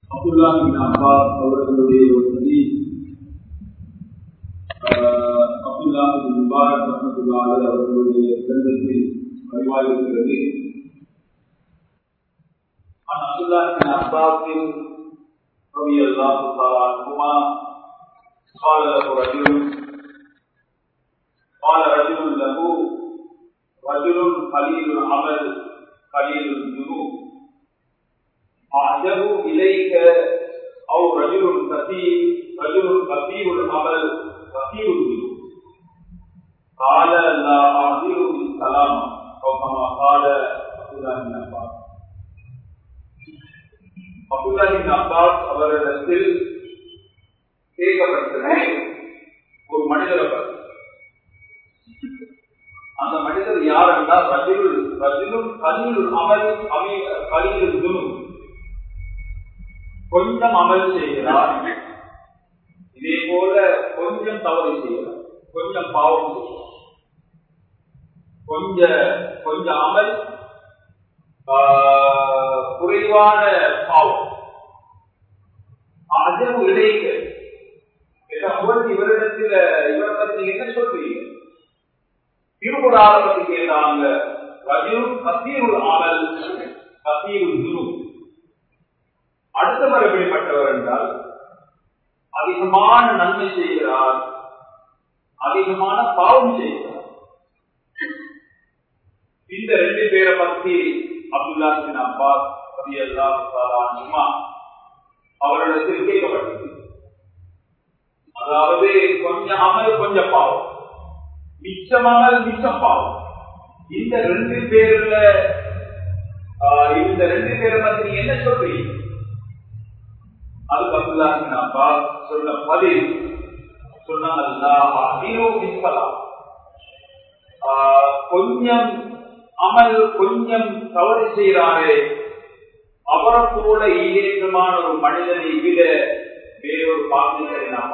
அப்துல்லாஹின் Abbas அவர்களுடைய ஒரு நதி அப்துல்லாஹின் முபாரக் ரஹமத்துல்லாஹி அவர்களுடைய கிரந்தத்தில் பதிவாயிருக்கிறது عن عبد الله بن عباس رضي الله تعالى عنهما قال له رجل قال رجل له رجل قليل العمل قليل الذنوب أعجب إليك أو رجل كثير رجل كثير العمل كثير الذنوب قال لا أعذر بالسلام أو كما قال عبد الله بن عباس அப்துல்லாஹின் அப்பாஸ் அவரிடத்தில் கேட்கப்பட்டது ஒரு மனிதரை பற்றி அந்த மனிதர் யார் என்றால் ரஜிலுல் ரஜிலுல் கலியுல் அமல் அமி கலியுல் துனு கொஞ்சம் அமல் செய்கிறார் இதே போல கொஞ்சம் தவறு செய்கிறார் கொஞ்சம் பாவம் செய்கிறார் கொஞ்ச கொஞ்சம் அமல் குறைவான பாவம் அஜம் இடைக்க இவரிடத்தில் இவரை பத்தி என்ன சொல்றீங்க திருமுறாத பத்தி கேட்டாங்க ரஜினும் கத்தீருள் ஆனல் கத்தீருள் துரு அடுத்தவர் எப்படிப்பட்டவர் என்றால் அதிகமான நன்மை செய்கிறார் அதிகமான பாவம் செய்கிறார் இந்த ரெண்டு பேரை பத்தி அப்துல்லா பின் அப்பாஸ் ரவி அல்லா அவரிடத்தில் கேட்கப்பட்டது அதாவது கொஞ்சம் அமல் கொஞ்சம் பாவம் மிச்சம் அமல் மிச்சம் பாவம் இந்த ரெண்டு பேர்ல இந்த ரெண்டு பேரை பத்தி என்ன சொல்றீங்க அது அப்துல்லா பின் அப்பாஸ் சொன்ன பதில் சொன்னாங்க கொஞ்சம் அமல் கொஞ்சம் தவறு செய்கிறாரே அவரை போல ஈரேற்றமான ஒரு மனிதனை விட வேறொரு பாக்கியத்தை நான்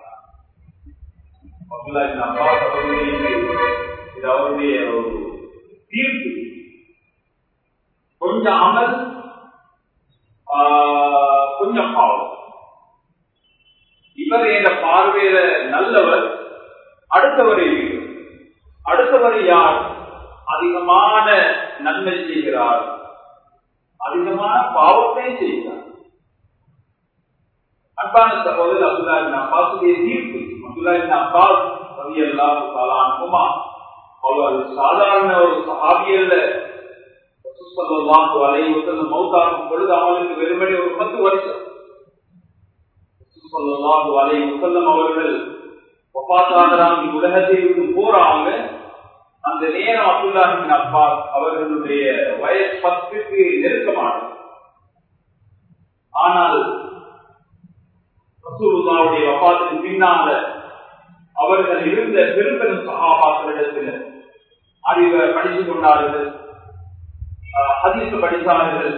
பார்த்திருக்கிறேன் இது அவருடைய ஒரு தீர்ப்பு கொஞ்சம் அமல் கொஞ்சம் பாவம் இவர் என்ற பார்வையில நல்லவர் அடுத்தவரை அடுத்தவர் யார் அதிகமான நன்மை செய்கிறார் அதிகமான பாவத்தை செய்கிறார் அன்பான சகோதரர் அப்துல்லாவின் அப்பாசுடைய தீர்ப்பு அப்துல்லாவின் அப்பாஸ் ரவி எல்லாம் அனுபமா அவர் சாதாரண ஒரு சஹாபியல்ல மௌத்தாக்கும் பொழுது அவளுக்கு வெறுமனே ஒரு பத்து வருஷம் அலை முசல்லம் அவர்கள் ஒப்பாத்தாகிறாங்க உலகத்தை விட்டு போறாங்க அந்த நேரம் அப்துல்லாஹின் அப்பாஸ் அவர்களுடைய வயசு பத்துக்கு நெருக்கமானது ஆனால் ரசூலுல்லாவுடைய வப்பாத்தின் பின்னால அவர்கள் இருந்த பெரும்பெரும் சகாபாக்களிடத்தில் அறிவை படித்துக் கொண்டார்கள் ஹதீச படித்தார்கள்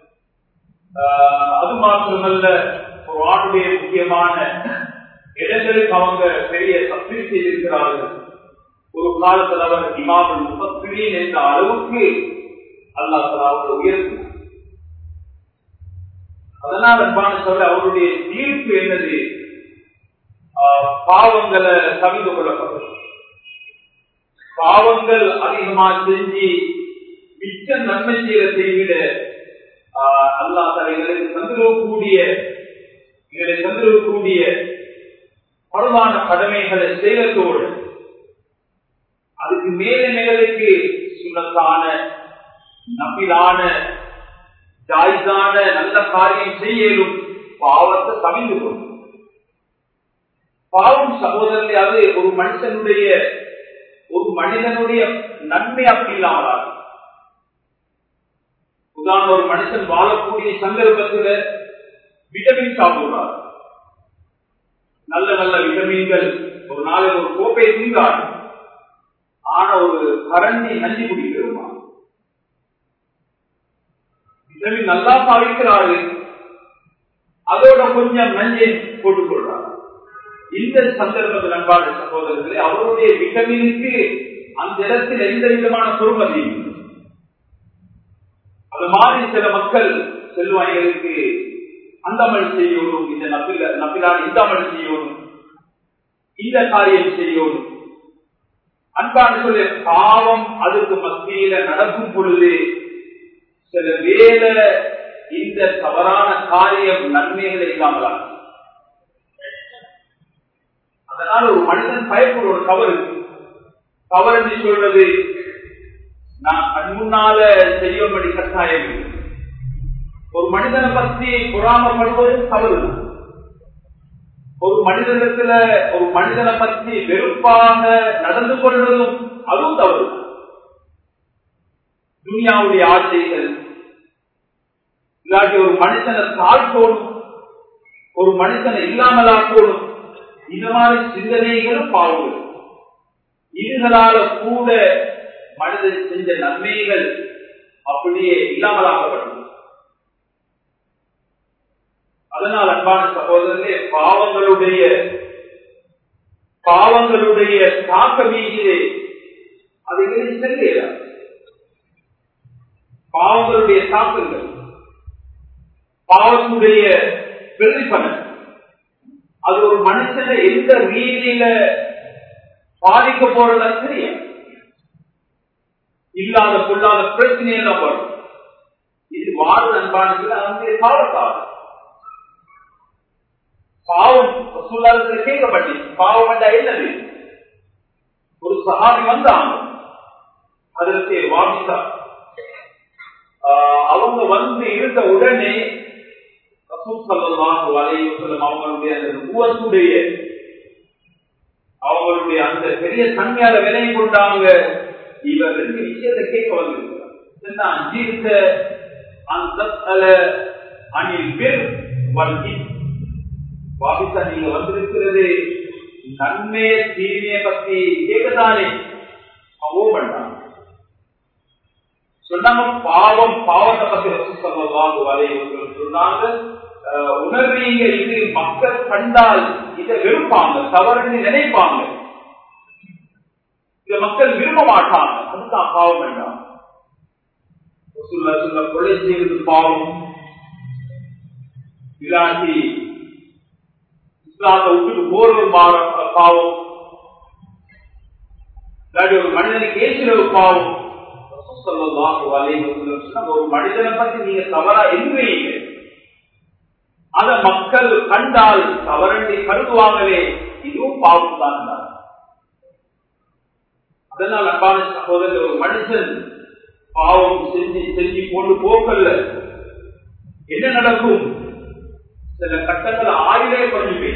அது மாத்திரமல்ல ஒரு ஆணுடைய முக்கியமான இடங்களுக்கு அவங்க பெரிய தப்பீடு செய்திருக்கிறார்கள் ஒரு காலத்தில் அவர் இமாமல் முப்பத்திரீன் என்ற அளவுக்கு அல்லா தலாவோட உயர்த்து அதனால் அன்பான சொல்ல அவருடைய தீர்ப்பு என்னது பாவங்களை கவிந்து கொள்ளப்படும் பாவங்கள் அதிகமா செஞ்சு மிச்ச நன்மை செய்யறதை விட அல்லா தலைகளுக்கு தந்திரக்கூடிய எங்களை தந்திரக்கூடிய பரவான கடமைகளை செய்வதோடு அதுக்கு மேல மேலுக்கு சுண்ணத்தான நம்பிலான ஜாய்தான நல்ல காரியம் செய்யலும் பாவத்தை தவிந்து கொள்ளும் பாவம் சகோதரத்தை அது ஒரு மனுஷனுடைய ஒரு மனிதனுடைய நன்மை அப்படி இல்லாமலாது உதாரணம் ஒரு மனுஷன் வாழக்கூடிய சந்தர்ப்பத்தில் விட்டமின் சாப்பிடுறார் நல்ல நல்ல விட்டமின்கள் ஒரு நாளைக்கு ஒரு கோப்பை தீங்காது ஆன ஒரு கரண்டி நஞ்சி குடிக்கிறோமா விட்டமின் நல்லா சாவிக்கிறாரு அதோட கொஞ்சம் நஞ்சை போட்டுக் கொள்றாரு இந்த சந்தர்ப்பத்தில் அன்பான சகோதரர்களே அவருடைய விட்டமினுக்கு அந்த இடத்தில் எந்த விதமான பொறுமதி அது மாதிரி சில மக்கள் செல்வாய்களுக்கு அந்த அமல் செய்யணும் இந்த நபில நபிலான இந்த அமல் செய்யணும் இந்த காரியம் செய்யணும் அன்பான சொல்ல பாவம் அதுக்கு மத்தியில நடக்கும் பொழுது சில வேலை இந்த தவறான காரியம் நன்மைகளை இல்லாமலாம் அதனால ஒரு மனிதன் பயப்படும் ஒரு தவறு தவறு என்று சொல்றது நான் கண் முன்னால செய்யும்படி கட்டாயம் இல்லை. ஒரு மனிதனை பற்றி பொறாமப்படுவது தவறு ஒரு மனிதனிடத்துல ஒரு மனிதனை பற்றி வெறுப்பாக நடந்து கொள்வதும் அதுவும் தவறு துனியாவுடைய ஆசைகள் இல்லாட்டி ஒரு மனுஷனை தாழ்த்தோடும் ஒரு மனுஷனை இல்லாமலாக்கோடும் இந்த மாதிரி சிந்தனைகளும் பாவங்கள் இதுகளால கூட மனிதன் செஞ்ச நன்மைகள் அப்படியே இல்லாமலாக்கப்பட்டது அதனால் அன்பான சகோதரர்களே பாவங்களுடைய பாவங்களுடைய தாக்க மீதிலே அதை செல்ல பாவங்களுடைய தாக்கங்கள் பாவத்துடைய பிரதிபலன் அது ஒரு மனுஷனை எந்த ரீதியில பாதிக்க போறதா தெரியும் இல்லாத பொல்லாத பிரச்சனையெல்லாம் வரும் இது வாழ் அன்பானது அவங்களுடைய பாவத்தாகும் பாவம் சொல்லாதத்துல கேட்கப்பட்டு பாவம் என்றா என்னது ஒரு சகாபி வந்தாங்க அதற்கு வாமிசா அவங்க வந்து இருந்த உடனே அவங்களுடைய அந்த உவத்துடைய அவங்களுடைய அந்த பெரிய தன்மையால விலையை கொண்டாங்க இவர் ரெண்டு விஷயத்தை கேட்க வந்திருக்கிறார் அஞ்சீர்த்த அந்த அணில் பேர் வங்கி பாபிசா நீங்க வந்திருக்கிறது நன்மைய தீமைய பத்தி கேட்கத்தானே ஓ பண்ணாங்க சொன்னாங்க பாவம் பாவத்தை பத்தி சொல்லலாம் வரைய சொன்னாங்க உணர்வீங்க இது மக்கள் கண்டால் இதை வெறுப்பாங்க தவறுன்னு நினைப்பாங்க இதை மக்கள் விரும்ப மாட்டாங்க அதுதான் பாவம் வேண்டாம் சொல்ல சொல்ல கொலை செய்வது பாவம் இல்லாட்டி இஸ்லாத்தை விட்டுட்டு போறது பாவம் இல்லாட்டி ஒரு மனிதனுக்கு ஏசுற ஒரு பாவம் ஒரு மனிதனை பத்தி நீங்க தவறா எங்குவீங்க அத மக்கள் கண்டால் தவறண்டி கருதுவாங்களே இதுவும் பாவம் தான் அதனால் அப்பான சகோதரர் ஒரு மனுஷன் பாவம் செஞ்சு செஞ்சு கொண்டு போக்கல்ல என்ன நடக்கும் சில கட்டங்கள் ஆயிலே பண்ணி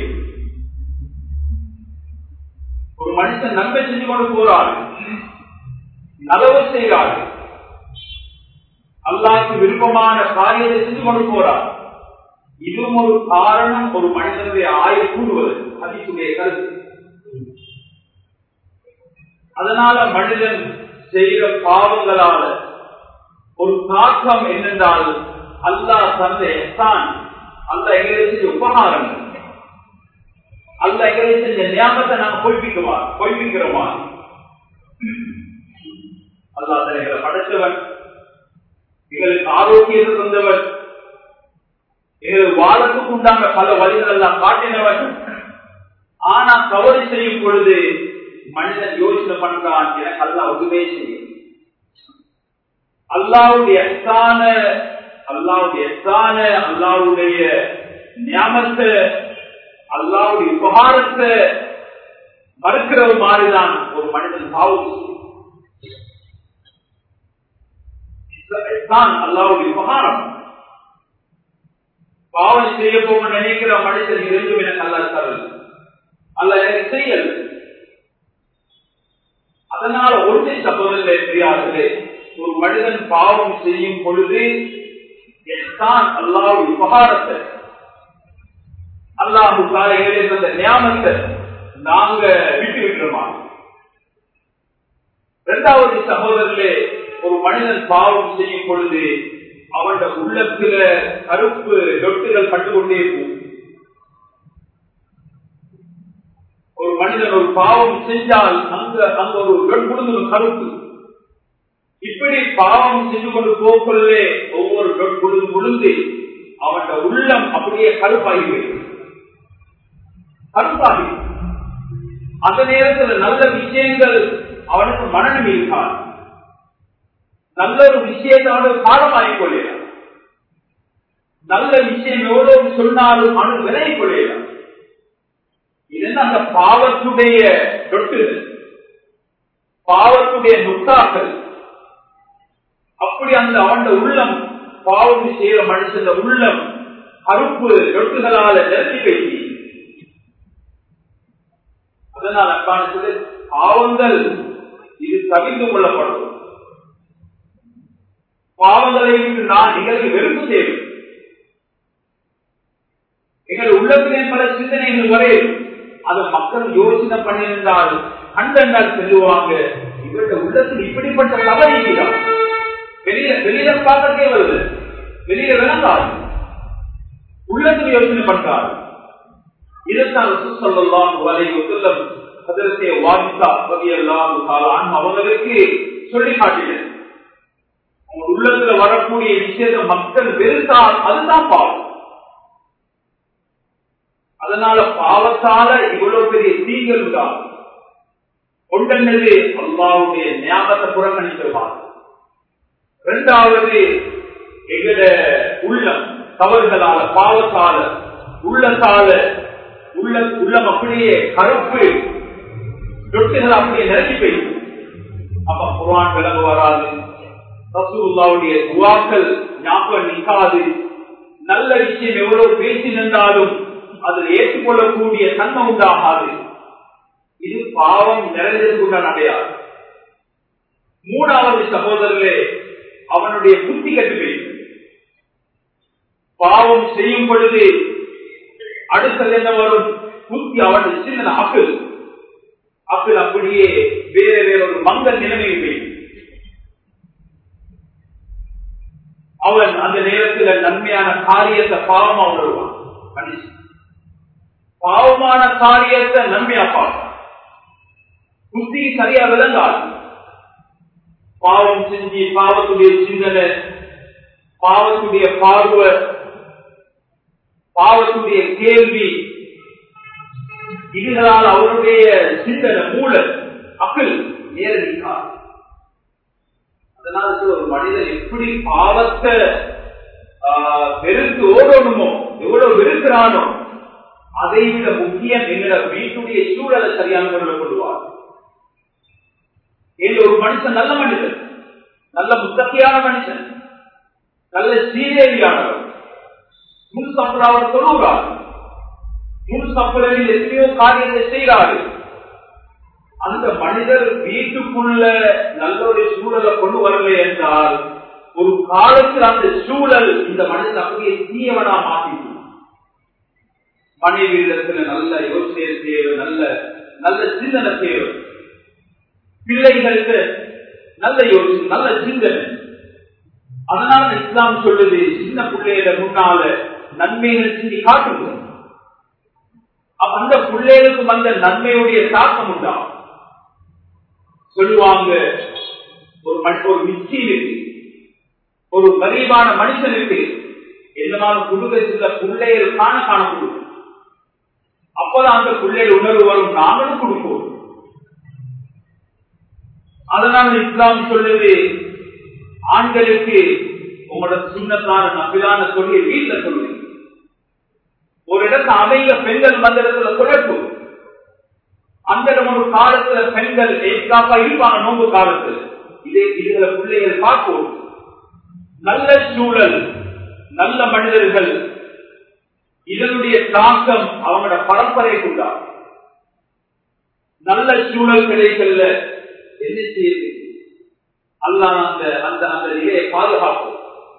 ஒரு மனுஷன் நன்மை செஞ்சு கொண்டு போறாரு நலவு செய்கிறார் அல்லாக்கு விருப்பமான காரியத்தை செஞ்சு கொண்டு போறார் இதுவும் ஒரு காரணம் ஒரு மனிதனுடைய ஆயுள் கூடுவது அதிசுடைய கருத்து அதனால மனிதன் செய்கிற பாவங்களால ஒரு தாக்கம் என்னென்றால் அல்லாஹ் தந்த எத்தான் அல்ல எங்களை செஞ்ச உபகாரங்கள் அல்ல எங்களை செஞ்ச ஞாபகத்தை நாங்க பொய்ப்பிக்குமா பொய்ப்பிக்கிறோமா அல்லா எங்களை படைத்தவன் எங்களுக்கு ஆரோக்கியத்தை தந்தவன் எங்களுக்கு வாழத்துக்கு உண்டான பல வழிகள் எல்லாம் காட்டினவன் ஆனா தவறு செய்யும் பொழுது மனிதன் யோசனை பண்றான் எனக்கு அல்லா ஒதுவே செய்யும் அல்லாவுடைய எத்தான அல்லாவுடைய எத்தான அல்லாவுடைய ஞாபகத்தை அல்லாவுடைய உபகாரத்தை மறுக்கிறது மாதிரிதான் ஒரு மனிதன் பாவம் அல்லாவுடைய உபகாரம் பாவம் செய்ய போக நினைக்கிற மனிதன் இருந்தும் எனக்கு அல்லா தரல அல்ல எனக்கு செய்யல அதனால ஒன்றை சகோதரர்களே பெரியார்களே ஒரு மனிதன் பாவம் செய்யும் பொழுது தான் அல்லாவுடைய உபகாரத்தை அல்லாஹு காலைகளே அந்த ஞாபகத்தை நாங்க விட்டு விட்டுருமா இரண்டாவது சகோதரர்களே ஒரு மனிதன் பாவம் செய்யும் பொழுது அவனோட உள்ளத்துல கருப்பு தொட்டுகள் பட்டுக்கொண்டே போகும் ஒரு மனிதன் ஒரு பாவம் செஞ்சால் அங்க அங்க ஒரு வெண்புடுங்க கருப்பு இப்படி பாவம் செஞ்சு கொண்டு போக்கொள்ளே ஒவ்வொரு பொழுது பொழுது அவன் உள்ளம் அப்படியே கருப்பாகி போயிடும் கருப்பாகி அந்த நேரத்தில் நல்ல விஷயங்கள் அவனுக்கு மனநம் இருக்காது நல்ல ஒரு விஷயத்தை அவனுக்கு பாடமாகிக் கொள்ளலாம் நல்ல விஷயம் எவ்வளவு சொன்னாலும் அவனுக்கு விலகிக் கொள்ளலாம் இது அந்த பாவத்துடைய தொட்டுகள் பாவத்துடைய நுட்டாக்கள் அப்படி அந்த அவன் உள்ளம் பாவம் செய்யற மனுஷன் உள்ளம் கருப்பு தொட்டுகளால நிரப்பி பேசி அதனால் அன்பான சொல்லி பாவங்கள் இது தவிர்த்து கொள்ளப்படும் பாவங்களை நான் நிகழ்வு வெறுப்பு தேவை எங்கள் உள்ளத்திலே பல சிந்தனைகள் வரையில் அதை மக்கள் யோசனை பண்ணியிருந்தால் கண்டங்கள் செல்லுவாங்க இவருடைய உள்ளத்தில் இப்படிப்பட்ட தவறு இருக்கிறார் வெளியில வெளியில பார்க்கறதே வருது வெளியில விளங்காது உள்ளத்தில் யோசனை பண்றாரு இதைத்தான் சொல்லலாம் வரை செல்லம் அதற்கு வாதித்தா பதியெல்லாம் அவங்களுக்கு சொல்லி காட்டினேன் உங்க உள்ளத்துல வரக்கூடிய விஷயத்தை மக்கள் வெறுத்தால் அதுதான் பாவம் அதனால பாவத்தால இவ்வளவு பெரிய தீங்கள் தான் கொண்டது அல்லாவுடைய ஞாபகத்தை புறக்கணித்திருவார் இரண்டாவது எங்கட உள்ளம் தவறுகளால பாவத்தால உள்ளத்தால உள்ள உள்ளம் அப்படியே கருப்பு தொட்டுகள் அப்படியே நிரப்பி போயிடும் அப்ப குர்ஆன் விலங்கு வராது ரசூலுல்லாவுடைய துவாக்கள் ஞாபகம் நிற்காது நல்ல விஷயம் எவ்வளவு பேசி நின்றாலும் அதில் ஏற்றுக்கொள்ளக்கூடிய தன்மை உண்டாகாது இது பாவம் நிறைந்ததுக்குள்ள அடையாது மூணாவது சகோதரர்களே அவனுடைய புத்தி கட்டு போயிடும் பாவம் செய்யும் பொழுது அடுத்தது என்ன வரும் புத்தி அவனுடைய சின்ன அப்பிள் அப்பிள் அப்படியே வேற வேற ஒரு மங்கள் நிலைமையில் போயிடும் அவன் அந்த நேரத்தில் நன்மையான காரியத்தை பாவமா உணர்வான் மனுஷன் பாவமான காரியத்தை நன்மையா பார்ப்பான் புத்தி சரியா விளங்காது பாவம் செஞ்சு பாவத்துடைய சிந்தனை பாவத்துடைய பார்வை பாவத்துடைய கேள்வி இதுகளால் அவருடைய சிந்தனை மூல அக்கில் நேரடிக்கார் அதனால ஒரு மனிதன் எப்படி பாவத்தை வெறுத்து ஓடணுமோ எவ்வளவு வெறுக்கிறானோ அதை விட முக்கியம் எங்களோட வீட்டுடைய சூழலை சரியான முறையில் கொள்வார் ஏன் ஒரு மனுஷன் நல்ல மனிதன் நல்ல முத்தகையான மனுஷன் நல்ல சீரேவியானவர் முன் சம்பளம் அவர் சொல்லுகிறார் முன் சம்பளில் எத்தனையோ காரியத்தை செய்கிறாரு அந்த மனிதர் வீட்டுக்குள்ள நல்ல ஒரு சூழலை கொண்டு வரலை என்றால் ஒரு காலத்தில் அந்த சூழல் இந்த மனிதன் அப்படியே தீயவனா மாற்றிட்டு மனைவியிடத்துல நல்ல யோசனை தேவை நல்ல நல்ல சிந்தனை தேவை பிள்ளைகளுக்கு நல்ல யோசனை நல்ல சிந்தனை அதனால இஸ்லாம் சொல்லுது சின்ன பிள்ளைகள முன்னால நன்மைகள் சிந்தி காட்டுங்க அந்த பிள்ளைகளுக்கு வந்த நன்மையுடைய தாக்கம் உண்டா சொல்லுவாங்க ஒரு ஒரு மிச்சி இருக்கு ஒரு கரீபான மனுஷன் இருக்கு எந்தனாலும் குடும்பத்தில் பிள்ளைகள் காண காணப்படுது அப்பதான் அந்த பிள்ளைகள் உணர்வு வரும் நாங்களும் கொடுப்போம் அதனால இஸ்லாம் சொல்லுது ஆண்களுக்கு உங்களோட சின்னத்தான நம்பிலான சொல்லி வீட்டுல சொல்லுங்க ஒரு இடத்துல அமைங்க பெண்கள் வந்த இடத்துல குழப்பு அந்த ஒரு காலத்துல பெண்கள் ஏற்காப்பா இருப்பாங்க நோம்பு காலத்துல இதே இதுகளை பிள்ளைகள் பார்ப்போம் நல்ல சூழல் நல்ல மனிதர்கள் இதனுடைய தாக்கம் அவங்களோட பரம்பரை கொண்டா நல்ல சூழல் கிடைக்கல என்ன செய்யுது அல்ல அந்த அந்த அந்த நிலையை பாதுகாப்போம்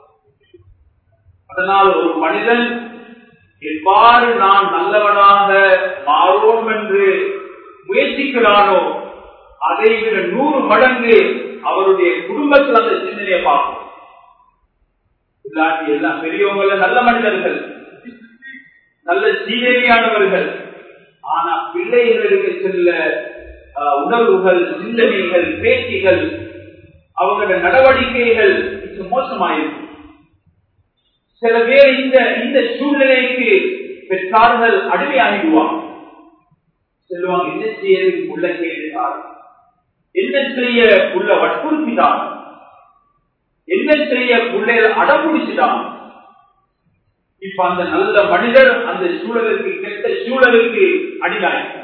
அதனால் ஒரு மனிதன் எவ்வாறு நான் நல்லவனாக மாறுவோம் என்று முயற்சிக்கிறானோ அதை விட நூறு மடங்கு அவருடைய குடும்பத்தில் அந்த சிந்தனையை பார்ப்போம் இல்லாட்டி எல்லாம் பெரியவங்கள நல்ல மனிதர்கள் நல்ல சீதேவியானவர்கள் ஆனா பிள்ளைகளுக்கு செல்ல உணர்வுகள் சிந்தனைகள் பேச்சுகள் அவங்களோட நடவடிக்கைகள் மோசமாயிருக்கும் சில பேர் இந்த இந்த சூழ்நிலைக்கு பெற்றார்கள் அடிமையாகிடுவாங்க செல்வாங்க என்ன செய்ய உள்ள கேட்டார் என்ன செய்ய உள்ள வற்புறுத்தினான் என்ன செய்ய உள்ளே அடம்பிடிச்சிட்டான் இப்ப அந்த நல்ல மனிதர் அந்த சூழலுக்கு கெட்ட சூழலுக்கு அடிமையாகிறார்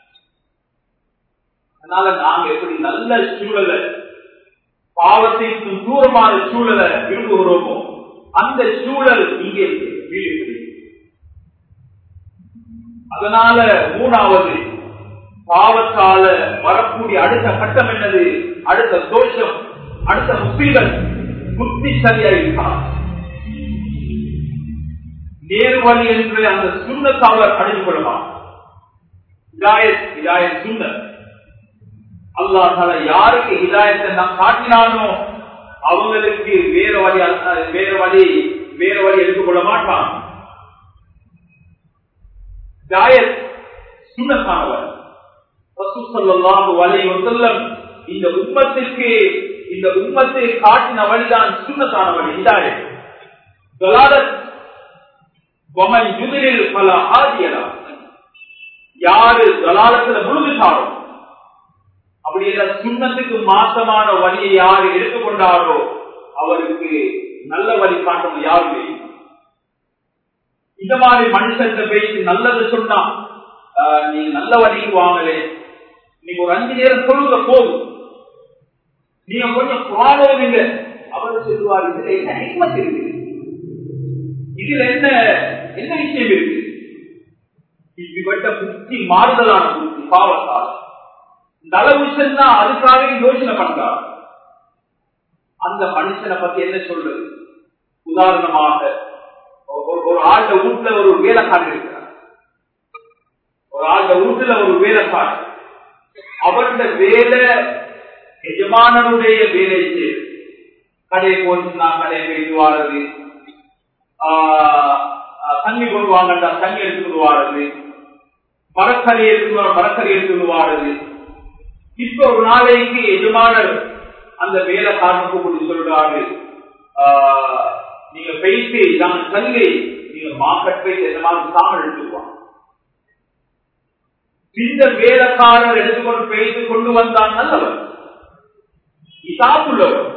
அதனால நாங்க எப்படி நல்ல சூழலை பாவத்திற்கு தூரமான சூழலை விரும்புகிறோமோ அந்த சூழல் இங்கே வீடு அதனால மூணாவது பாவத்தால வரக்கூடிய அடுத்த கட்டம் என்னது அடுத்த தோஷம் அடுத்த முப்பிகள் புத்திசலியா இருக்கார் நேர்வழி என்று அந்த சுண்ணத்தாளர் அடைந்து கொள்ளலாம் இதாயத் இதாயத் சுண்ணர் அல்லாஹால யாருக்கு ஹிதாயத்தை நான் காட்டினானோ அவங்களுக்கு வேற வழி வேற வழி வேற வழி எடுத்துக்கொள்ள மாட்டான் ஜாயத் சுண்ணத்தானவர் இந்த உம்மத்திற்கு இந்த உம்மத்தை காட்டின வழிதான் சுண்ணத்தான வழி ஹிதாயத் பல ஆதியலா யாரு தலாலத்துல முழுதுட்டாரோ அப்படி சுண்ணத்துக்கு மாசமான வழியை யாரு எடுத்துக்கொண்டாரோ அவருக்கு நல்ல வழி காட்டும் யாருமே இந்த மாதிரி மனுஷன் பேசி நல்லது சொன்னா நீங்க நல்ல வழிக்கு வாங்கலே நீங்க ஒரு அஞ்சு நேரம் சொல்லுங்க போதும் நீங்க கொஞ்சம் குரானோவீங்க அவர் சொல்லுவார் இதுல என்ன ஹிக்மத் இருக்கு இதுல என்ன என்ன விஷயம் இருக்கு இப்படிப்பட்ட புத்தி மாறுதலான புத்தி பாவத்தால் நல்ல விஷயம் தான் அதுக்காக யோசனை பண்றார் அந்த மனுஷனை பத்தி என்ன சொல்றது உதாரணமாக ஒரு ஆண்ட வீட்டுல ஒரு வேலைக்காரன் இருக்கிறார் ஒரு ஆண்ட வீட்டுல ஒரு வேலைக்காரன் அவருடைய வேலை எஜமானனுடைய வேலை செய்யுது கடையை போச்சுன்னா கடையை போயிட்டு வாடுறது தண்ணி கொண்டு வாங்கண்டா தண்ணி எடுத்துட்டு வாடுறது மரக்கறி எடுத்து மரக்கறி எடுத்துட்டு வாடுறது இப்ப ஒரு நாளைக்கு எஜமானர் அந்த வேலைக்காரன் கூப்பிட்டு சொல்றாரு நீங்க போயிட்டு நாங்க தங்கை நீங்க மார்க்கெட் போயிட்டு என்ன மாதிரி சாமல் எடுத்துக்குவாங்க இந்த வேலைக்காரர் எடுத்துக்கொண்டு போயிட்டு கொண்டு வந்தான் நல்லவர் இசாப்புள்ளவர்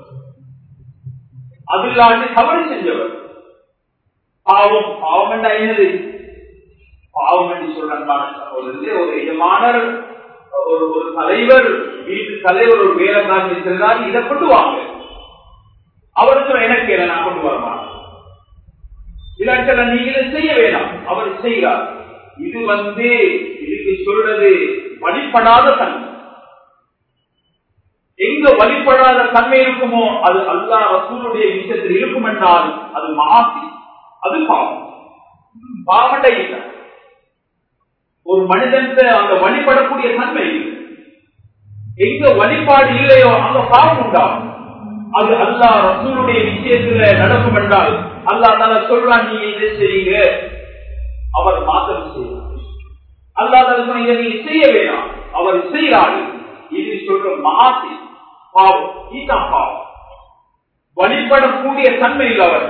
அது இல்லாட்டி தவறு செஞ்சவர் பாவம் பாவம் என்ற என்னது பாவம் என்று சொல்றாங்க ஒரு எஜமானர் ஒரு ஒரு தலைவர் வீட்டு தலைவர் ஒரு வேலைக்காரன் சென்றால் இதை கொண்டு வாங்க அவருக்கு எனக்கு என்ன நான் கொண்டு வர மாட்டேன் இல்லாட்ட நீங்க செய்ய வேணாம் அவர் செய்கிறார் இது வந்து இதுக்கு சொல்றது வழிபடாத தன்மை எங்க வழிபடாத தன்மை இருக்குமோ அது அல்லா ரசூலுடைய விஷயத்தில் இருக்கும் என்றால் அது மாசி அது பாவம் பாவண்டை இல்லை ஒரு மனிதன் அந்த வழிபடக்கூடிய தன்மை எங்க வழிபாடு இல்லையோ அங்க பாவம் உண்டாகும் அது அல்லா ரசூலுடைய விஷயத்துல நடக்கும் என்றால் அல்லா தால சொல்றான் நீங்க இதை செய்யுங்க அவர் மாற்றம் செய்வார் அல்லா தால இதை நீங்க செய்ய வேணாம் அவர் செய்யறாரு இது சொல்ற மாசி பாவம் இதுதான் பாவம் வழிபடக்கூடிய தன்மை இல்லை அவர்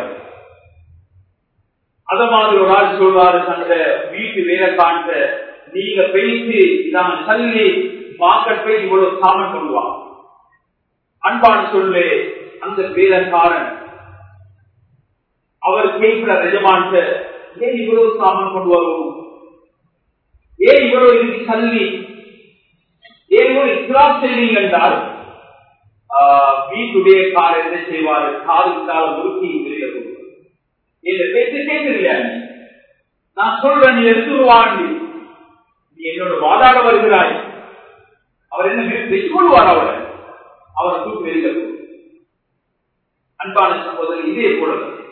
அத மாதிரி ஒரு ஆள் சொல்றாரு தந்த வீட்டு வேலை காண்ட நீங்க பேசி நான் சல்லி மார்க்கெட் போய் இவ்வளவு சாமன் சொல்லுவாங்க அன்பான சொல்லு அந்த வேலைக்காரன் அவர் கேட்கிற ரெஜமான்ட்ட ஏன் இவ்வளவு சாமன் கொண்டு வருவோம் ஏன் இவ்வளவு இதுக்கு சல்லி ஏன் இவ்வளவு இஸ்லாம் செய்வீங்க என்றால் வீட்டுடைய கார் என்ன செய்வாரு காது கால முறுக்கி வெளியில கொடுப்பார் இந்த பேச்சு கேட்கலையா நான் சொல்றேன் நீ எடுத்துருவாண்டி நீ என்னோட வாதாட வருகிறாய் அவர் என்ன வெற்றி கொள்வார் அவரை அவரை தூக்கி வெளியில அன்பான சகோதரர் இதே போல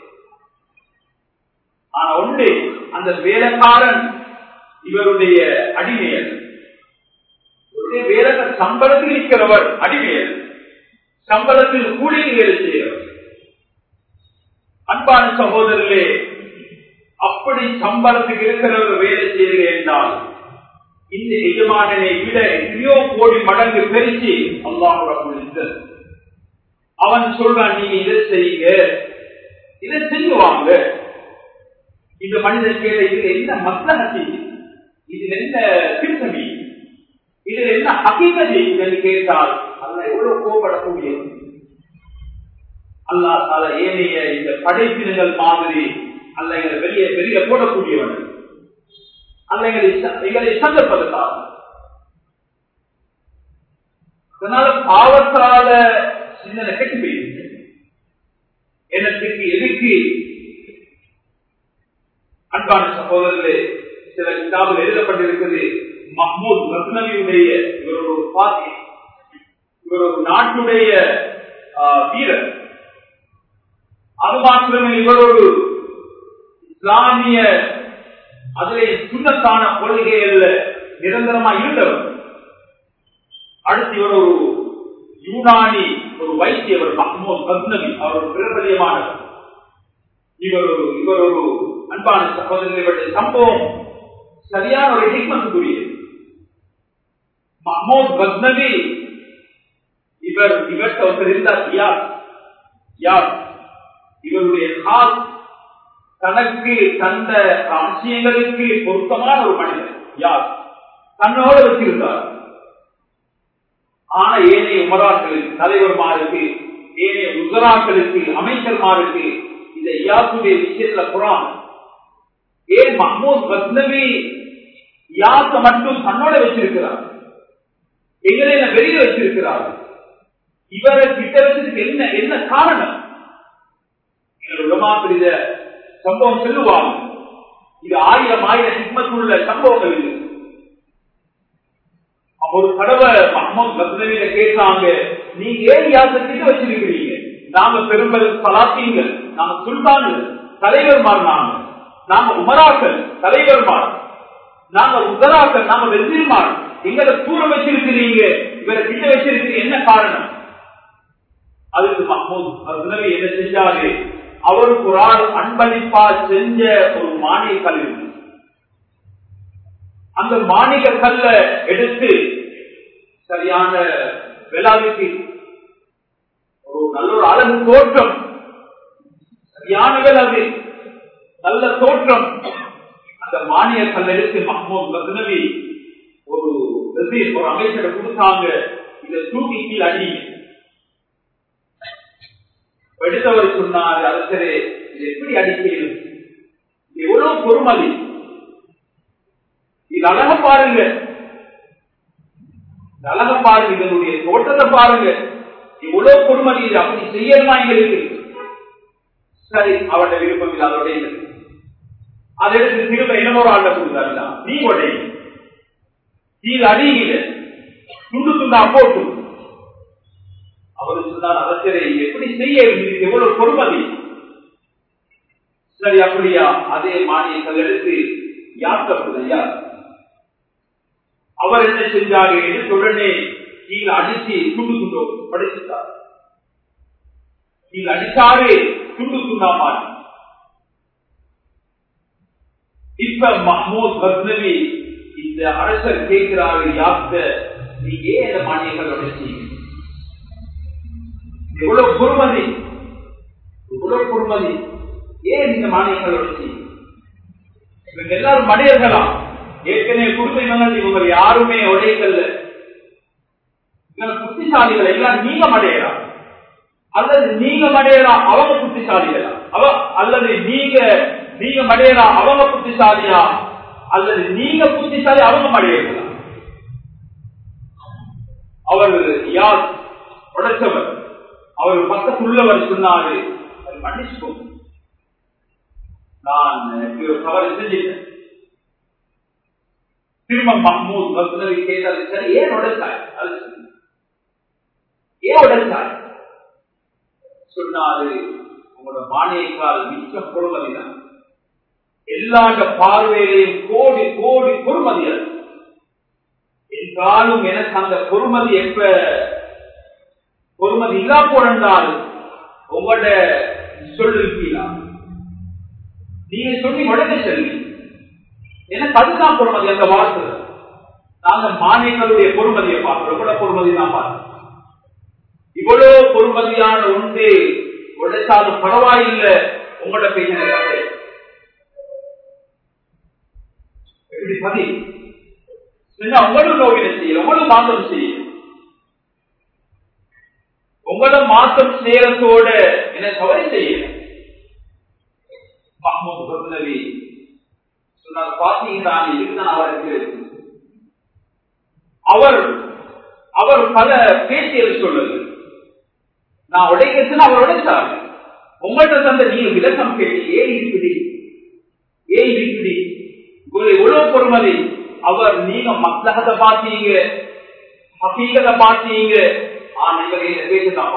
ஆனா ஒன்று அந்த வேலைக்காரன் இவருடைய அடிமையர் இவருடைய வேலை சம்பளத்தில் இருக்கிறவர் அடிமையர் சம்பளத்தில் கூலிக்கு வேலை செய்கிறவர் அன்பான சகோதரர்களே அப்படி சம்பளத்துக்கு இருக்கிறவர் வேலை செய்கிறேன் என்றால் இந்த எஜமானனை விட எத்தனையோ கோடி மடங்கு பெருசி அல்லாஹ் அவன் சொல்றான் நீங்க இதை செய்யுங்க இதை செஞ்சுவாங்க இந்த மனிதன் கேட்ட இதுல என்ன மக்களை இதுல என்ன திருத்தமி இதுல என்ன ஹக்கீகதி என்று கேட்டால் அல்ல எவ்வளவு கோபப்படக்கூடியது அல்லா தால ஏனைய இந்த படைப்பினங்கள் மாதிரி அல்ல எங்களை வெளியே வெளியே போடக்கூடியவன் அல்ல எங்களை எங்களை சந்தர்ப்பதற்காக அதனால பாவத்தால சிந்தனை கெட்டு போயிருக்கு என்னத்துக்கு எதுக்கு அன்பான சகோதரர்களே சில கிதாபில் எழுதப்பட்டிருக்கிறது மஹ்மூத் ரத்னவியுடைய இவர் ஒரு பாத்தி இவர் ஒரு நாட்டுடைய வீரர் அது மாத்திரமே இவர் ஒரு இஸ்லாமிய அதிலே சுண்ணத்தான கொள்கைகள் நிரந்தரமா இருந்தவர் அடுத்து இவர் ஒரு யூனானி ஒரு வைத்தியவர் மஹ்மூத் ரத்னவி அவர் ஒரு பிரபலியமானவர் இவர் ஒரு இவர் ஒரு அன்பான சகோதரர்களுடைய சம்பவம் சரியான ஒரு ஹிக்மத்துக்குரியது மஹமூத் கஸ்னவி இவர் இவர்கிட்ட ஒருத்தர் இருந்தார் யார் யார் இவருடைய கால் தனக்கு தந்த அவசியங்களுக்கு பொருத்தமான ஒரு மனிதர் யார் தன்னோடு வச்சிருந்தார் ஆனா ஏனைய உமராக்களுக்கு தலைவர்மாருக்கு ஏனைய உசராக்களுக்கு அமைச்சர்மாருக்கு இந்த யாத்துடைய விஷயத்துல குரான் ஏன் மஹமூத் கஸ்னவி யாத்த மட்டும் தன்னோட வச்சிருக்கிறார் எங்களை வெளியில வச்சிருக்கிறார் இவரை கிட்ட வச்சதுக்கு என்ன என்ன காரணம் உலமாப்பிரித சம்பவம் சொல்லுவாங்க இது ஆயிரம் ஆயிரம் ஹிக்மத்துள்ள சம்பவங்கள் இது ஒரு தடவை மஹமூத் கஸ்னவியில கேட்டாங்க நீங்க ஏன் யாத்த கிட்ட வச்சிருக்கிறீங்க நாங்க பெரும்பல் பலாத்தீங்கள் நாங்க சுல்தான்கள் தலைவர்மார் நாங்க நாங்க உமராக்கள் தலைவர்மார் நாங்க உதராக்கள் நாங்க வெற்றிமார் எங்களை தூர வச்சிருக்கிறீங்க இவரை கிட்ட வச்சிருக்கிறீங்க என்ன காரணம் அதுக்கு மஹமூத் அதுனவி என்ன செஞ்சாரு அவருக்கு ஒரு ஆள் அன்பளிப்பா செஞ்ச ஒரு மானிய கல் இருக்கு அந்த மாணிக கல்ல எடுத்து சரியான வெளாவிக்கு ஒரு நல்ல ஒரு அழகு தோற்றம் சரியான வேலை நல்ல தோற்றம் அந்த மானிய கல் எடுத்து மஹமூத் கதுனவி ஒரு வசீர், ஒரு அமைச்சரை கொடுத்தாங்க இதை தூக்கி கீழ் அடிங்க எடுத்தவர் சொன்னார் அரசரே இது எப்படி அடிக்கணும் எவ்வளவு பொறுமதி இது அழக பாருங்க இது அழக பாருங்க இதனுடைய தோற்றத்தை பாருங்க இவ்வளவு பொறுமதி இது அப்படி செய்யணுமா எங்களுக்கு சரி அவருடைய விருப்பம் இல்லை அதோட இல்லை அதை எடுத்து திரும்ப இன்னொரு ஆண்ட கொடுத்தாருல நீ உடைய கீழ் அடியில துண்டு துண்டா போட்டு அவர் சொன்னார் அரசரை எப்படி செய்ய இதுக்கு எவ்வளவு பொறுமதி சரி அப்படியா அதே மானியங்கள் எடுத்து யார் யார் அவர் என்ன செஞ்சாரு என்று உடனே கீழே அடிச்சு துண்டு துண்டு படிச்சுட்டார் கீழே அடிச்சாரு துண்டு துண்டா மாறி இப்ப மஹமூத் கஸ்னவி இந்த அரசர் கேட்கிறாரு யாத்த நீ ஏன் இந்த மானியங்கள் உடைச்சி எவ்வளவு பொறுமதி எவ்வளவு பொறுமதி ஏன் இந்த மானியங்கள் உடைச்சி இவங்க எல்லாரும் மனிதர்களா ஏற்கனவே குடும்பங்கள் இவங்க யாருமே உடையக்கல்ல இவங்க புத்திசாலிகள் எல்லாம் நீங்க மடையலாம் அல்லது நீங்க மடையலாம் அவங்க புத்திசாலிகளா அவ அல்லது நீங்க நீங்க மடையலாம் அவங்க புத்திசாலியா அல்லது நீங்க புத்திசாலி அவங்க மடையலாம் அவர் யார் உடைச்சவர் அவர் பக்கத்துள்ளவர் சொன்னாரு அது மன்னிச்சுக்கோங்க நான் இப்படி ஒரு தவறு செஞ்சிட்டேன் திரும்ப மஹமூத் பக்தரை கேட்டாரு சரி ஏன் உடைச்சாய் அது சொல்லுங்க. ஏன் உடைச்சாய் சொன்னாரு உங்களோட மானியக்கால் மிச்சம் பொறுமதிதான் எல்லா பார்வையிலையும் கோடி கோடி பொறுமதி அது என்றாலும் எனக்கு அந்த பொறுமதி எப்ப பொறுமதி இல்லா போனால் உங்களோட சொல்லிருக்கீங்களா நீங்க சொல்லி உடனே சொல்லி எனக்கு அதுதான் பொறுமதி அந்த வார்த்தை நாங்க மானியங்களுடைய பொறுமதியை பார்க்கிறோம் கூட பொறுமதி தான் பார்க்கிறோம் இவ்வளவு பொறுமதியான ஒன்று உடைச்சாலும் பரவாயில்லை உங்களோட பேசின கதை எப்படி பதி உங்களும் நோவினை செய்யல உங்களும் மாற்றம் செய்யல உங்களும் மாற்றம் செய்யறதோட என்ன கவலை செய்யல மஹமூத் பத்னவி சொன்னார் பாத்தீங்கன்னா இதுதான் அவருக்கு அவர் அவர் பல பேசியது சொல்லுது நான் உடைக்கிறதுன்னு அவர் உடைச்சார் உங்கள்கிட்ட தந்த நீங்க விளக்கம் கேட்டு ஏன் இப்படி ஏன் இப்படி ஒரு எவ்வளவு பொறுமதி அவர் நீங்க மத்தகத்தை பார்த்தீங்க ஹசீகத்தை பார்த்தீங்க ஆனா இவர் பேசதான்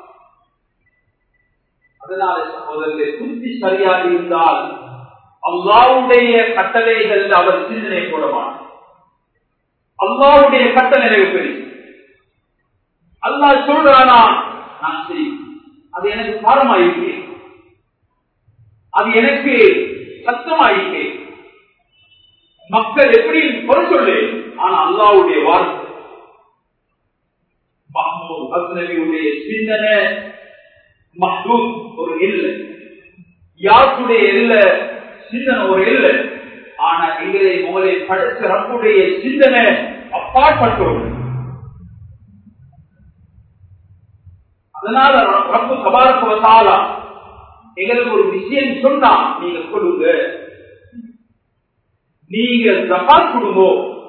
அதனால சகோதரர்களே புத்தி சரியாக இருந்தால் அல்லாவுடைய கட்டளைகள் அவர் சிந்தனை போட மாட்டார் அல்லாவுடைய கட்டளை நிறைவு பெரிய அல்லா சொல்றானா நான் சரி அது எனக்கு பாரமாயிருக்கேன் அது எனக்கு சத்தமாயிருக்கேன் மக்கள் எப்படி குறை சொல்லு ஆனா அல்லாவுடைய வார்த்தை மஹ்மூத் சிந்தனை மஹ்தூத் ஒரு இல்லை யாருடைய இல்லை சிந்தனை ஒரு இல்லை ஆனா எங்களை உங்களை படைச்ச ரப்புடைய சிந்தனை அப்பாற்பட்டோம் அதனால ரப்பு கபாரத்துவத்தாலா எங்களுக்கு ஒரு விஷயம் சொன்னா நீங்க கொடுங்க நீங்க ஜபாத் கொடுங்க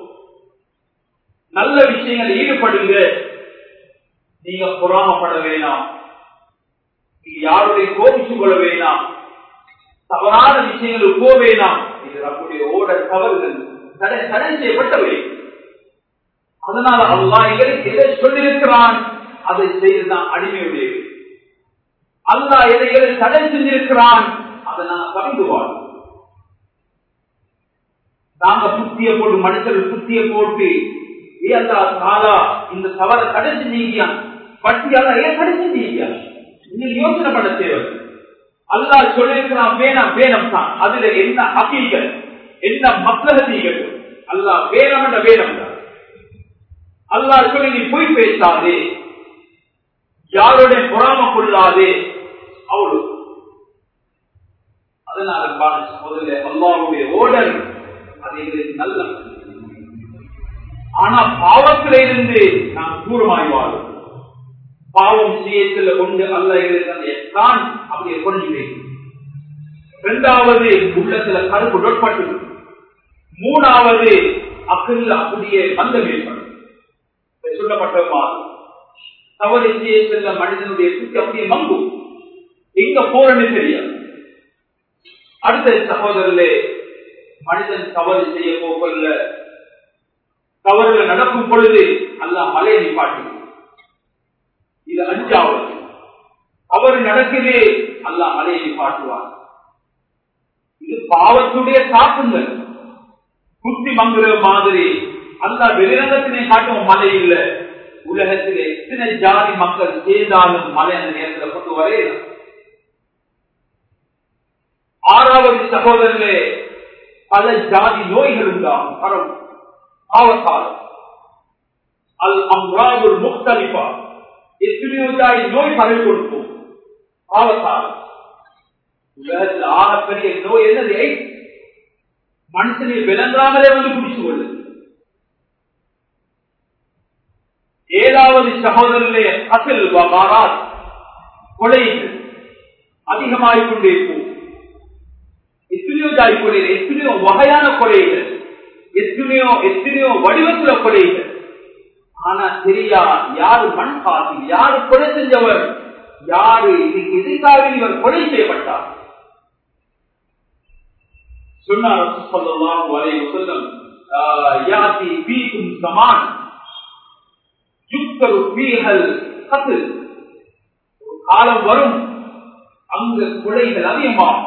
நல்ல விஷயங்கள் ஈடுபடுங்க நீங்க புறாமப்பட வேணாம் நீங்க யாருடைய கோபிச்சு கொள்ள வேணாம் தவறான விஷயங்கள் போக வேணாம் இது நம்முடைய ஓட தவறுகள் தடை தடை செய்யப்பட்டவை அதனால அல்லா எங்களுக்கு எதை சொல்லியிருக்கிறான் அதை செய்துதான் அடிமையுடையது அல்லா எதைகளை தடை செஞ்சிருக்கிறான் அதை நாங்க பகிர்ந்துவாள் நாங்க புத்திய போட்டு மனுஷர்கள் புத்திய போட்டு ஏ அல்லா தாலா இந்த தவறை தடை செஞ்சீங்க பட்டியால ஏன் தடை செஞ்சீங்க நீங்க யோசனை பண்ண தேவை அல்லா சொல்லியிருக்கிறான் வேணாம் வேணும் தான் அதுல என்ன அகீகள் என்ன மக்கள் அல்லா வேணும் என்ற வேணும் அல்லா சொல்லி நீ போய் பேசாதே யாருடைய பொறாம கொள்ளாதே அவளு அதனால முதல்ல அல்லாவுடைய ஓடல் அது எங்களுக்கு நல்ல ஆனா பாவத்தில இருந்து நாம் தூரமாய் வாழும் பாவம் செய்யத்துல கொண்டு அல்ல தான் அப்படியே கொண்டு இரண்டாவது உள்ளத்துல கருப்பு நொட்பட்டு மூணாவது அக்கில் அப்படியே பந்தம் ஏற்படும் சொல்லப்பட்ட மாதிரி தவறு செய்ய செல்ல மனிதனுடைய சுத்தி அப்படியே மங்கும் எங்க போறன்னு தெரியாது அடுத்த சகோதரர்களே மனிதன் தவறு செய்ய போகல தவறுகள் நடக்கும் பொழுது அல்ல மலையை நிப்பாட்டி இது அஞ்சாவது தவறு நடக்குதே அல்ல மலையை நிப்பாட்டுவார் இது பாவத்துடைய தாக்குங்கள் குத்தி மங்குற மாதிரி அல்ல வெளிரங்கத்தினை காட்டும் மலை இல்லை உலகத்தில் எத்தனை ஜாதி மக்கள் சேர்ந்தாலும் மலை அந்த நேரத்தில் கொண்டு வரே ஆறாவது சகோதரர்களே பல ஜாதி நோய்கள் உண்டாகும் பரவும் ஆவத்தால் அல் அம்ராது முக்தலிப்பா எத்தனையோ ஜாதி நோய் பரவி கொடுக்கும் ஆவத்தால் உலகத்தில் ஆகப்பெரிய நோய் என்னது மனுஷனை விளங்காமலே வந்து குடிச்சு கொள்ளுது ஏழாவது சகோதரர்களே அசில் வகாராத் கொலைகள் அதிகமாகிக் கொண்டே போகும் எத்தனையோ ஜாய் கொலைகள் எத்தனையோ வகையான கொலைகள் எத்தனையோ எத்தனையோ வடிவத்துல கொலைகள் ஆனா தெரியா யாரு மண் காசி யாரு கொலை செஞ்சவர் யாரு இதுக்கு எதிர்காக இவர் கொலை செய்யப்பட்டார் சொன்னார் சொல்லலாம் வரை சொல்லம் யாத்தி பீக்கும் சமான் யுக்தரு பீகல் கத்து காலம் வரும் அங்கு கொலைகள் அதிகமாகும்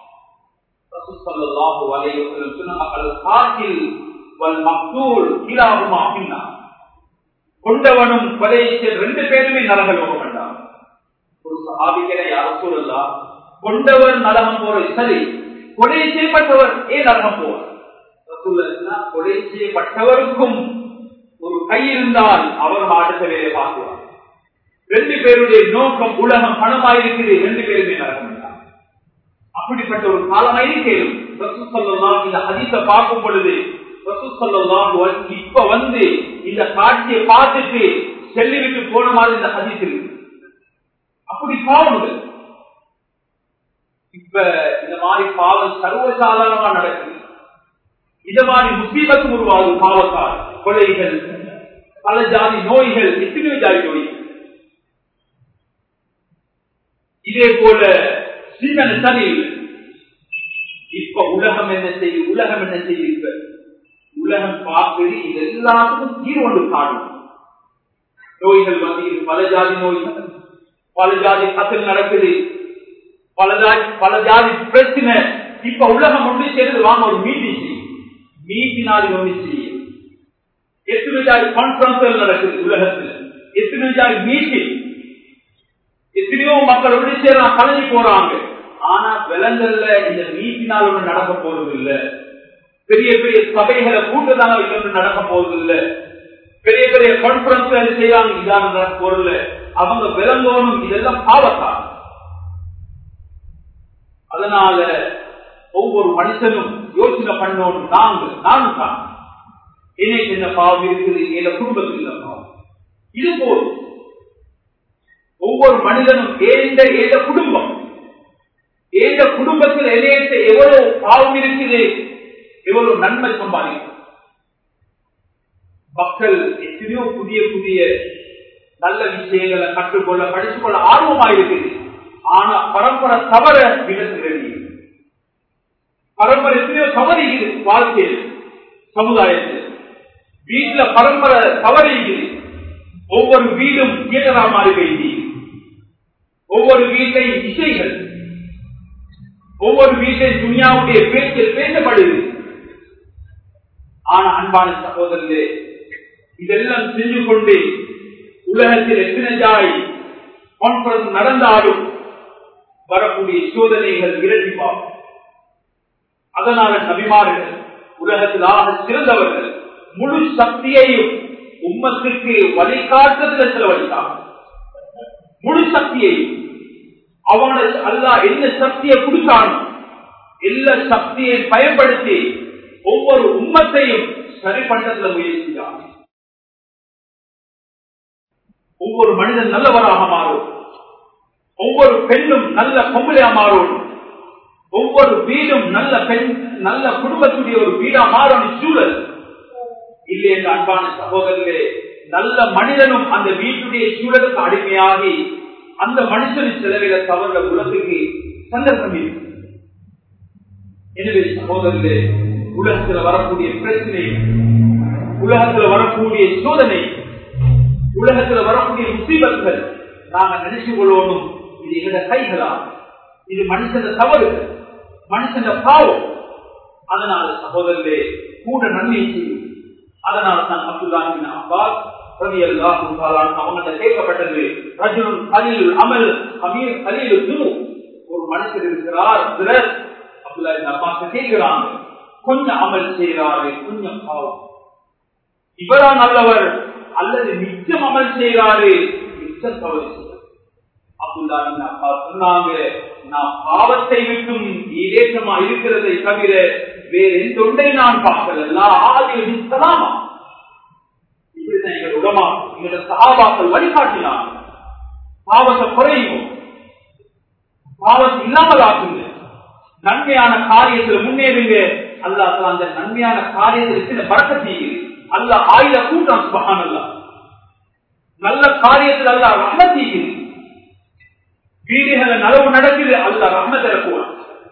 கொண்டவனும் கொலை ரெண்டு பேருமே நரகலோகம் வேண்டாம் ஒரு சகாபிகளை யாரும் சொல்லலாம் கொண்டவர் நரகம் போற சரி கொலை செய்யப்பட்டவர் ஏன் நரகம் போவார் கொலை செய்யப்பட்டவருக்கும் ஒரு கை இருந்தால் அவர் அடுத்த வேலையை பார்க்குவார் ரெண்டு பேருடைய நோக்கம் உலகம் பணமாயிருக்குது ரெண்டு பேருமே நரகம் அப்படிப்பட்ட ஒரு காலம் இருக்கிறது ரசூசல்லாம் இந்த ஹதீஸ பார்க்கும் பொழுது ரசூசல்லாம் இப்ப வந்து இந்த காட்சியை பார்த்துட்டு செல்லிவிட்டு போன மாதிரி இந்த ஹதீஸ் இருக்கு அப்படி பாவங்கள் இப்ப இந்த மாதிரி பாவம் சர்வசாதாரணமா நடக்குது இந்த மாதிரி முசீபத்து உருவாகும் பாவத்தால் கொலைகள் பல ஜாதி நோய்கள் எத்தனையோ ஜாதி நோய்கள் இதே போல சிந்தனை சரியில்லை இப்ப உலகம் என்ன செய்யும் உலகம் என்ன செய்யும் இப்ப உலகம் பார்க்குது இது எல்லாத்துக்கும் தீர்வு காணும் நோய்கள் வந்து பல ஜாதி நோய்கள் பல ஜாதி கத்தல் நடக்குது பல ஜாதி பல ஜாதி பிரச்சனை இப்ப உலகம் ஒன்று சேர்ந்து வாங்க ஒரு மீட்டிங் மீட்டினால் ஒன்று செய்யும் எத்தனை ஜாதி கான்பரன்ஸ் நடக்குது உலகத்தில் எத்தனை ஜாதி மீட்டிங் எத்தனையோ மக்கள் ஒன்று சேர கலஞ்சி போறாங்க ஆனா விலங்கல்ல இந்த மீட்டினால் ஒன்று நடக்க போறது இல்ல பெரிய பெரிய சபைகளை கூட்டத்தாங்க ஒன்று நடக்க போறது இல்ல பெரிய பெரிய கான்பரன்ஸ் செய்யறாங்க இதான நடக்க போறது இல்ல அவங்க விளங்கணும் இதெல்லாம் பாவத்தான் அதனால ஒவ்வொரு மனுஷனும் யோசனை பண்ணணும் நாங்கள் நானும் தான் எனக்கு என்ன பாவம் இருக்குது என் குடும்பத்தில் என்ன பாவம் இது போதும் ஒவ்வொரு மனிதனும் ஏந்த ஏந்த குடும்பம் ஏந்த குடும்பத்தில் இணையத்தை எவ்வளவு பாவம் இருக்குது எவ்வளவு நன்மை சம்பாதிக்கும் மக்கள் எத்தனையோ புதிய புதிய நல்ல விஷயங்களை கற்றுக்கொள்ள படித்துக்கொள்ள ஆர்வமாயிருக்குது ஆனா பரம்பரை தவற விடத்துகிறது பரம்பரை எத்தனையோ தவறுகிறது வாழ்க்கையில் சமுதாயத்தில் வீட்டுல பரம்பரை தவறுகிறது ஒவ்வொரு வீடும் தியேட்டரா மாறி வைத்தி ஒவ்வொரு வீட்டையும் இசைகள் ஒவ்வொரு வீட்டையும் துணியாவுடைய பேச்சு பேசப்படுது ஆனா அன்பான சகோதரர்களே இதெல்லாம் செஞ்சு கொண்டு உலகத்தில் எத்தனை ஜாய் கான்பரன்ஸ் நடந்தாலும் வரக்கூடிய சோதனைகள் இரட்டிப்பாகும் அதனால நபிமார்கள் உலகத்தில் ஆக சிறந்தவர்கள் முழு சக்தியையும் உம்மத்திற்கு வழிகாட்டுதல செலவழித்தார் முழு சக்தியையும் அவன அல்லா என்ன சக்தியை கொடுத்தானோ எல்லா சக்தியை பயன்படுத்தி ஒவ்வொரு உம்மத்தையும் சரி பண்றதுல முயற்சிதான் ஒவ்வொரு மனிதன் நல்லவராக மாறும் ஒவ்வொரு பெண்ணும் நல்ல பொம்பளையா மாறும் ஒவ்வொரு வீடும் நல்ல பெண் நல்ல குடும்பத்துடைய ஒரு வீடா மாறும் சூழல் இல்லை என்ற அன்பான சகோதரர்களே நல்ல மனிதனும் அந்த வீட்டுடைய சூழலுக்கு அடிமையாகி அந்த மனுஷனின் செலவில தவறுல உலகத்துக்கு சந்தர்ப்பம் இருக்கு எனவே சகோதரர்களே உலகத்தில் வரக்கூடிய பிரச்சனை உலகத்தில் வரக்கூடிய சோதனை உலகத்தில் வரக்கூடிய முசீபங்கள் நாங்க நினைச்சு கொள்ளணும் இது எங்க கைகளா இது மனுஷன தவறு மனுஷன பாவம் அதனால சகோதரர்களே கூட நன்மை செய்யும் அதனால தான் அப்துல்லாஹின் அப்பாஸ் ரவி அல்லாஹ் அவங்கள்ட்ட கேட்கப்பட்டது ரஜுன் கலீல் அமல் அமீர் கலீல் ஒரு மனுஷர் இருக்கிறார் அப்துல்லாஹின் அப்பாஸ் கேட்கிறாங்க கொஞ்சம் அமல் செய்யறாரு கொஞ்சம் பாவம் இவரா நல்லவர் அல்லது நிச்சயம் அமல் செய்யறாரு நிச்சயம் தவறு செய்யறாரு அப்துல்லாஹின் அப்பா சொன்னாங்க நான் பாவத்தை விட்டும் ஈரேற்றமா இருக்கிறதை தவிர வேற எந்த ஒன்றை நான் பார்க்கல ஆதியில் சலாமா இப்படிதான் எங்கள் உடமா எங்களோட சகாபாக்கள் வழிகாட்டினாங்க பாவத்தை குறையும் பாவத்தை இல்லாமல் ஆக்குங்க நன்மையான காரியத்தில் முன்னேறுங்க அல்லாஹ் அந்த நன்மையான காரியத்தில் சில பறக்க செய்யுது அல்ல ஆயுத கூட்டம் சுபகான் அல்ல நல்ல காரியத்தில் அல்ல ரஹ்ம செய்யுது வீடுகளை நலவு நடக்குது அல்ல ரஹ்ம தரக்கூடாது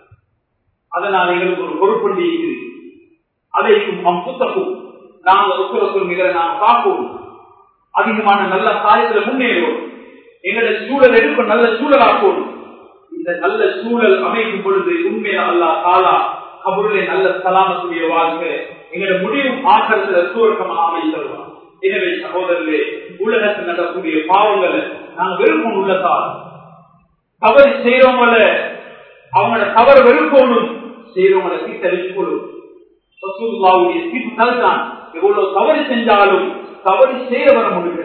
அதனால் எங்களுக்கு ஒரு பொறுப்புண்டி இருக்குது அதைக்கும் நம் புத்தகம் நாங்கள் ஒப்புற சொல்கிற நாம் பார்ப்போம் அதிகமான நல்ல காரியத்தில் முன்னேறுவோம் எங்களுடைய சூழல் எடுக்க நல்ல சூழலாக்குவோம் இந்த நல்ல சூழல் அமைக்கும் பொழுது உண்மையா அல்லா காலா கபுருளை நல்ல சலாமத்துடைய வாழ்க்கை எங்களுடைய முடிவும் ஆக்கிறதுல சூரக்கமாக அமைத்தருவான் எனவே சகோதரர்களே உலகத்தில் நடக்கக்கூடிய பாவங்களை நாங்கள் வெறுப்போம் உள்ளதால் தவறு செய்யறவங்கள அவங்களோட தவறு வெறுக்கணும் செய்யறவங்கள தீர்த்தளிக்கணும் ரசூலுல்லாவுடைய தீர்ப்பு தான் எவ்வளவு தவறு செஞ்சாலும் தவறு செய்ய வர முடிகிறது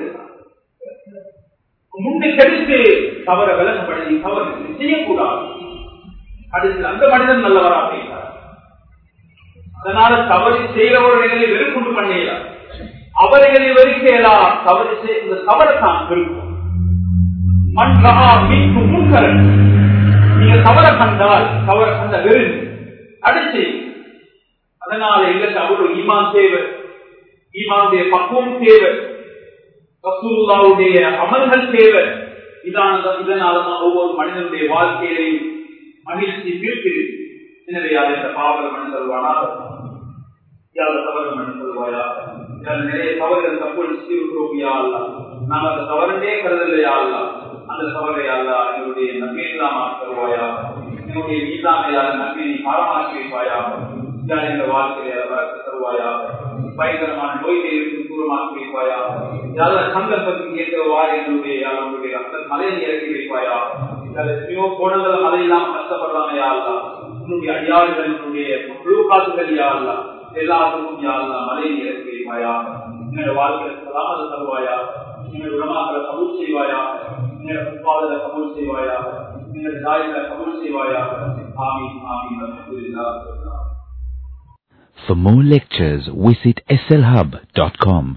முன்னுக்கு எடுத்து தவற விளங்கப்படுத்தி தவறு செய்யக்கூடாது அடுத்து அந்த மனிதன் நல்லவரா அப்படிங்கிறார் அதனால தவறு செய்கிறவர்களை வெறுப்புண்டு பண்ணலாம் அவர்களை வெறுக்கலாம் தவறு செய் இந்த தவறை தான் வெறுக்கும் மன்றா மீட்பு முன்கரன் நீங்க தவற கண்டால் தவற கண்ட வெறு அடிச்சு அதனால எங்களுக்கு அவ்வளவு ஈமான் தேவை ஈமானுடைய பக்குவம் தேவை ரசூல்லாவுடைய அமல்கள் தேவை இதான இதனாலதான் ஒவ்வொரு மனிதனுடைய வாழ்க்கையிலையும் மகிழ்ச்சி பிரிக்கிறது எனவே அதை இந்த பாவங்கள் மணி தருவானாக யார தவறு மணி தருவாயா யார் நிறைய தவறுகள் தப்புகள் செய்திருக்கிறோம் யா அல்லா நாம் அந்த தவறுண்டே கருதலையா அல்லா அந்த தவறை அல்லா என்னுடைய நன்மையெல்லாம் தருவாயா என்னுடைய மீதாமையால நன்மையை பாரமாக்கி வைப்பாயா யார் என்ற வாழ்க்கையை வளர்த்து தருவாயா பயங்கரமான நோய்களை இருந்து தூரமாக்கி வைப்பாயா யார சந்தர்ப்பத்துக்கு ஏற்றவாறு என்னுடைய அவருடைய அந்த மலையை இறக்கி வைப்பாயா எத்தனையோ கோணங்கள் மலையெல்லாம் கஷ்டப்படுறாங்க யாருலா உன்னுடைய அடியாறுகள் உன்னுடைய முழு காசுகள் யாருலா எல்லாத்துக்கும் யாருலா மலையை இறக்கி வைப்பாயா என்னோட வாழ்க்கையில் சலாமத தருவாயா என்னோட உடமாக்களை கபூல் செய்வாயா என்னோட உட்பாதலை கபூல் செய்வாயா என்னோட தாய்களை கபூல் செய்வாயா ஆமீன் ஆமீன் அல்ஹம்துலில்லாஹ் For more lectures, visit slhub.com.